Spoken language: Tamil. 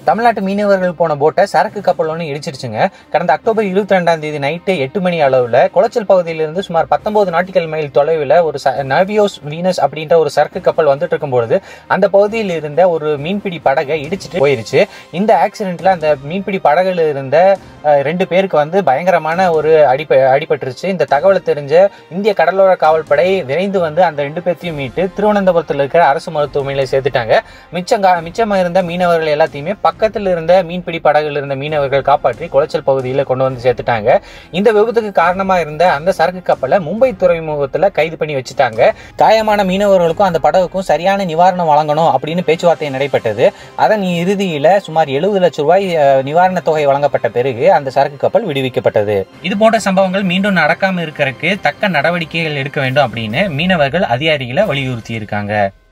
தமிழ்நாட்டு மீனவர்கள் போன போட்டை சரக்கு கப்பல் ஒன்று இடிச்சிருச்சுங்க கடந்த அக்டோபர் இருபத்தி ரெண்டாம் தேதி நைட்டு எட்டு மணி அளவில் குளச்சல் பகுதியிலிருந்து சுமார் பத்தொன்பது நாட்டிக்கல் மைல் தொலைவில் ஒரு ச நவியோஸ் வீனஸ் அப்படின்ற ஒரு சரக்கு கப்பல் வந்துட்டு இருக்கும்பொழுது அந்த பகுதியில் இருந்த ஒரு மீன்பிடி படகை இடிச்சிட்டு போயிருச்சு இந்த ஆக்சிடென்ட்ல அந்த மீன்பிடி படகுல இருந்த அஹ், ரெண்டு பேருக்கு வந்து பயங்கரமான ஒரு அடிப்ப அடிபட்டுருச்சு இந்த தகவலை தெரிஞ்ச இந்திய கடலோர காவல்படை விரைந்து வந்து அந்த ரெண்டு பேர்த்தையும் மீட்டு திருவனந்தபுரத்தில் இருக்கிற அரசு மருத்துவமனையில் சேர்த்துட்டாங்க மிச்சம் கா- மிச்சமா இருந்த மீனவர்கள் எல்லாத்தையுமே பக்கத்தில் இருந்த மீன்பிடி படகுல இருந்த மீனவர்கள் காப்பாற்றி குளச்சல் பகுதியில் கொண்டு வந்து சேர்த்துட்டாங்க இந்த விபத்துக்கு காரணமா இருந்த அந்த சரக்கு கப்பலை மும்பை துறைமுகத்துல கைது பண்ணி வச்சுட்டாங்க காயமான மீனவர்களுக்கும் அந்த படகுக்கும் சரியான நிவாரணம் வழங்கணும் அப்படின்னு பேச்சுவார்த்தை நடைபெற்றது அதன் இறுதியில சுமார் எழுபது லட்சம் ரூபாய் அஹ், நிவாரணத் தொகை வழங்கப்பட்ட பிறகு அந்த சரக்கு கப்பல் விடுவிக்கப்பட்டது இது போன்ற சம்பவங்கள் மீண்டும் நடக்காம இருக்கிறதுக்கு தக்க நடவடிக்கைகள் எடுக்க வேண்டும் அப்படின்னு மீனவர்கள் அதிகாரிகளை வலியுறுத்தி இருக்காங்க